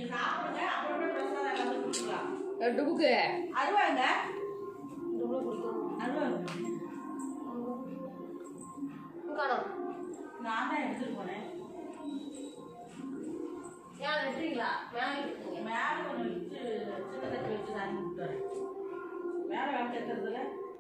சாப்பிடுங்க அப்புறமே பிரசாதம் எல்லாமே கொடுக்கலாம் ரெண்டு புக்கு அருவாங்க இவ்வளோ பிடிக்கும் அருவாங்க காணும் நான் தான் எடுத்துட்டு போனேன் ஏன் வெட்டுறீங்களா மேலே இருக்குங்க மேலே ஒன்று வச்சு சின்ன தட்டு வச்சு நான் கொடுத்து வரேன் மேலே வேலை கேட்கறதுல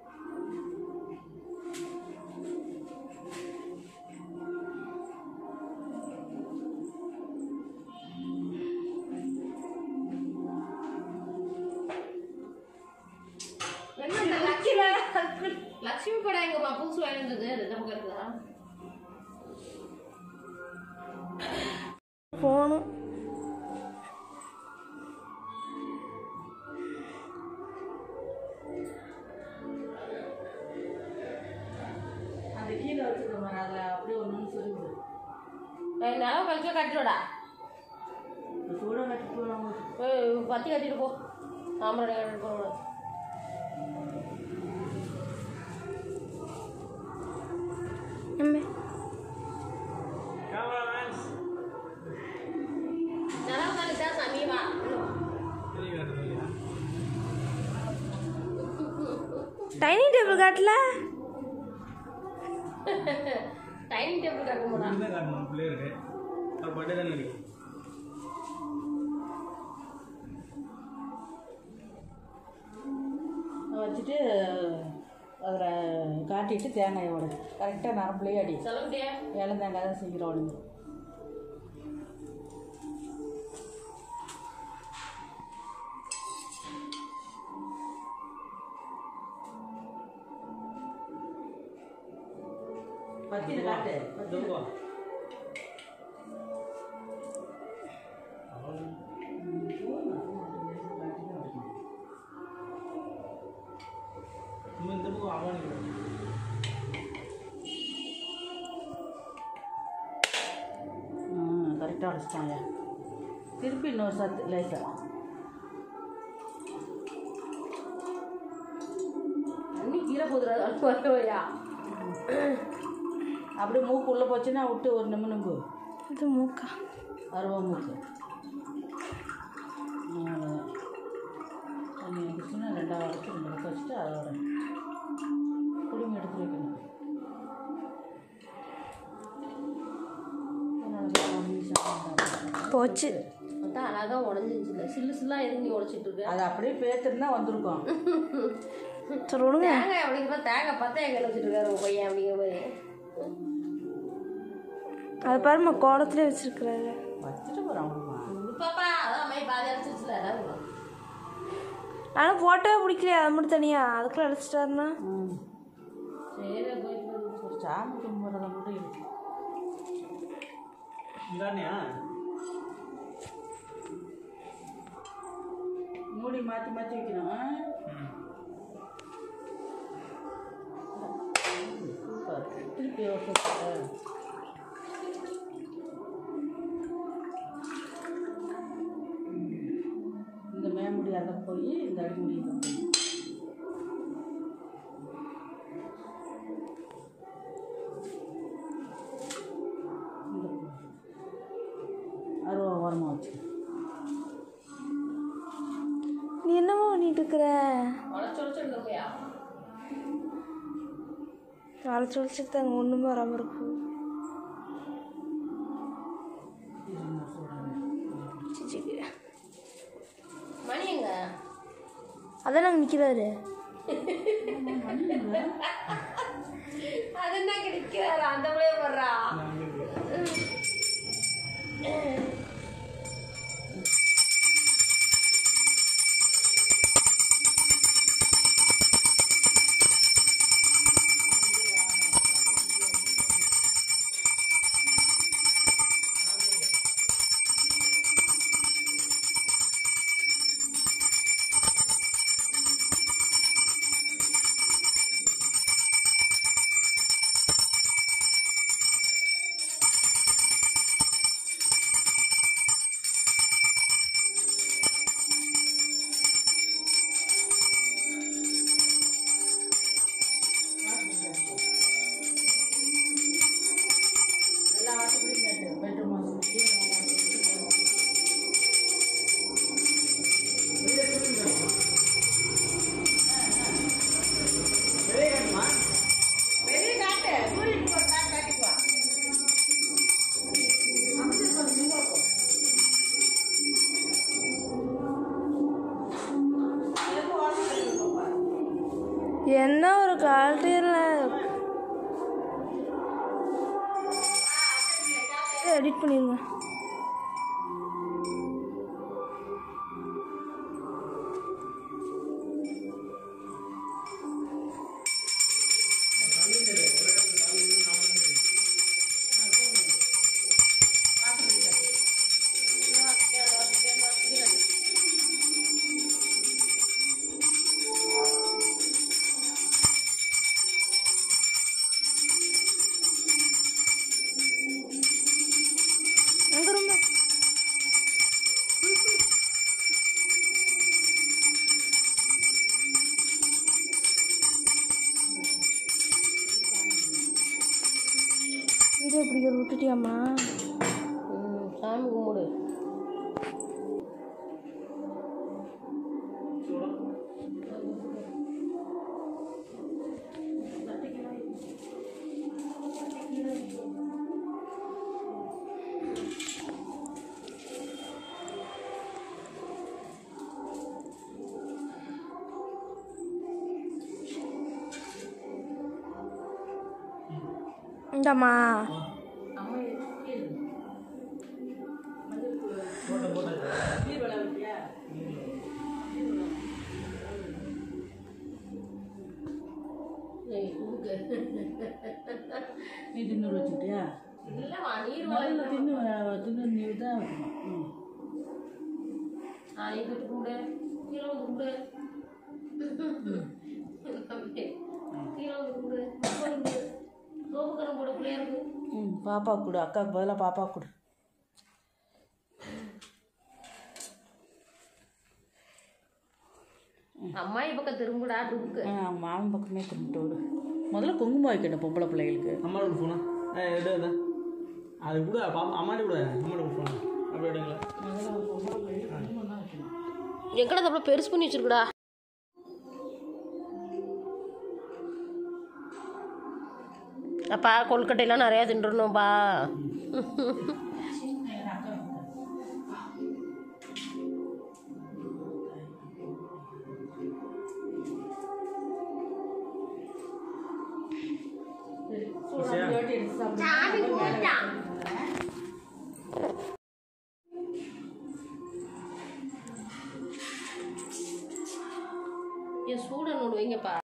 என்ன இந்த லட்சுமி லட்சுமி படம் எங்கம்மா புதுசு வாங்கினது அது நமக்கு இருக்குதா போகணும் அந்த கீழே வச்சுருக்க மாதிரி அதில் அப்படியே ஒன்று சொல்லி ரெண்டு நாள் கழிச்சு கட்டிடுடா சூட கட்டி போகலாம் போய் பத்தி கட்டிட்டு போ சாம்பிராணி கட்டிட்டு போகணும் அம்மே நல்லா இருந்தாலும் சார் சமீபா டைனிங் டேபிள் காட்டல டைனிங் டேபிள் கட்ட முடியும் தான் காட்டணும் பிள்ளைகளுக்கு அவர் பர்த்டே தான் நினைக்கும் வச்சுட்டு அதில் காட்டிட்டு தேங்காயை உடச்சு கரெக்டாக நரம்புலேயே அடி சொல்ல முடியாது இளம் தேங்காய் தான் சீக்கிரம் உடஞ்சிடும் பத்தியில் காட்டு பத்தியில் இதுவா? இன்னும் இந்த பக்கம் அவன் கரெக்டாக உடச்சிட்டாங்க திருப்பி இன்னொரு சத்து லேசாக தண்ணி கீழே போதுறாது அது வரையா அப்படியே மூக்கு உள்ளே போச்சுன்னா விட்டு ஒரு நிம்மு நிம்பு இது மூக்கா அருவா மூக்கு அவ்வளோதான் தண்ணி வந்துச்சுன்னா ரெண்டாவது வச்சு ரெண்டு பக்கம் வச்சுட்டு அதோட குடும்பம் எடுத்து வைக்கணும் அதனால ஒரு நிமிஷம் ஆகும். போச்சு அதான் அழகா உடஞ்சிருச்சுல சில்லு சில்லா எதுக்கு நீ உடைச்சிட்டு இருக்க அது அப்படியே பேத்துருந்தா வந்திருக்கும் சரி விடுங்க தேங்காய் அப்படிங்கிற தேங்காய் பார்த்தா எங்கே வச்சுட்டு இருக்காரு உங்க பையன் அப்படிங்கிற மாதிரி அது பாருமா கோலத்திலே வச்சிருக்கிறாரு வச்சுட்டு போகிறான் அவனுமா பாப்பா அதான் மை பாதி அடிச்சிருச்சுல அதான் ஆனால் ஃபோட்டோவே பிடிக்கலையா அது மட்டும் தனியா அதுக்குள்ள அடிச்சிட்டாருன்னா ம் சரி போயிட்டு வந்து ஒரு சாமி கும்பிட்றத மட்டும் இருக்கு இந்தானியா மூடி மாற்றி மாற்றி வைக்கணும் ஆ? சூப்பர் திருப்பி ஒரு சூப்பர் இந்த மேமுடி அதை போய் இந்த அடிமுடி இதை போய் இந்த போய். அருவா ஓரமாக வச்சு நீ என்னமோ பண்ணிட்டு இருக்கிற உடச்சு உடச்சு எடுக்க போயா அழைச்சி ஒழிச்சிட்டு அங்கே ஒன்றுமே வராமல் இருக்கும் சிச்சிக்கு மணி எங்க அதான் நாங்கள் நிற்கிறாரு அது என்ன கிடைக்கிறாரு அந்த மாதிரியே வர்றா நல்லா வாசப்படி கேட்டு பெட்ரூம் வாசப்படி எடிட் பண்ணிடுங்க எங்க ரொம்ப வீடியோ பிடிக்கிறது விட்டுட்டியாம்மா ம், சாமி கும்பிடு இந்தாம்மா பீரோல வைக்கியா ஏய், குடுக்கு. நீ தின்னூறு வச்சுக்கிட்டியா இல்லைம்மா நீர் முதல்ல வளர்ந்து தின்னு தின்னு நீ தான் வைக்கணும் ம் ஆ இங்கிட்டு கும்பிடு கீழே வந்து கும்பிடு தம்பி, கீழே வந்து கும்பிடு முப்பது கும்பிடு சோப்புக்கரம் போட பிள்ளையாருக்கு ம் பாப்பா கொடு அக்காவுக்கு பதிலாக பாப்பா கொடு அம்மாயி பக்கம் திரும்புடா டுக்கு ஆ மாமன் பக்கமே திரும்பிட்டு விடு முதல்ல குங்குமம் வைக்கணும் பொம்பளை பிள்ளைகளுக்கு அம்மாவோட ஒரு ஃபோனா எடு அது அது கூட பாப்பா அம்மாட்ட கூட அம்மாட்ட ஒரு ஃபோனா அப்படி எடுங்களா முதல்ல ஒரு பொம்பளை பிள்ளைகளுக்கு குங்குமம் தான் வைக்கணும் எங்கடா தப்பா பெருசு பண்ணி வச்சிருக்குடா அப்பா கொழுக்கட்டையெல்லாம் நிறையா தின்றுணும்பா ஈஸியா சாமி கூப்பிட்டான் என் சூடன் ஒன்று வைங்கப்பா